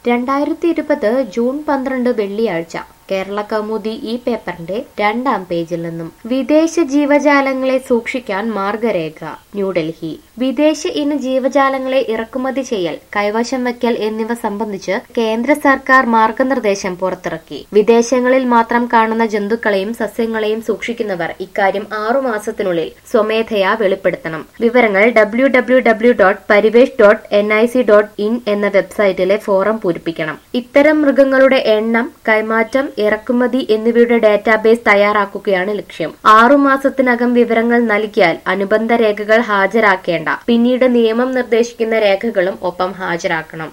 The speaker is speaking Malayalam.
രണ്ടായിരത്തി ഇരുപത് ജൂൺ പന്ത്രണ്ട് വെള്ളിയാഴ്ച കേരള കൗമുദി ഈ പേപ്പറിന്റെ രണ്ടാം പേജിൽ നിന്നും വിദേശ ജീവജാലങ്ങളെ സൂക്ഷിക്കാൻ മാർഗരേഖ ന്യൂഡൽഹി വിദേശ ഇന ജീവജാലങ്ങളെ ഇറക്കുമതി ചെയ്യൽ കൈവശം വയ്ക്കൽ എന്നിവ സംബന്ധിച്ച് കേന്ദ്ര സർക്കാർ മാർഗനിർദ്ദേശം പുറത്തിറക്കി വിദേശങ്ങളിൽ മാത്രം കാണുന്ന ജന്തുക്കളെയും സസ്യങ്ങളെയും സൂക്ഷിക്കുന്നവർ ഇക്കാര്യം ആറുമാസത്തിനുള്ളിൽ സ്വമേധയാ വെളിപ്പെടുത്തണം വിവരങ്ങൾ W W W dot Parivesh dot N I C dot in എന്ന വെബ്സൈറ്റിലെ ഫോറം പൂരിപ്പിക്കണം ഇത്തരം മൃഗങ്ങളുടെ എണ്ണം കൈമാറ്റം ഇറക്കുമതി എന്നിവയുടെ ഡാറ്റാബേസ് തയ്യാറാക്കുകയാണ് ലക്ഷ്യം ആറുമാസത്തിനകം വിവരങ്ങൾ നൽകിയാൽ അനുബന്ധ രേഖകൾ ഹാജരാക്കേണ്ട പിന്നീട് നിയമം നിർദ്ദേശിക്കുന്ന രേഖകളും ഒപ്പം ഹാജരാക്കണം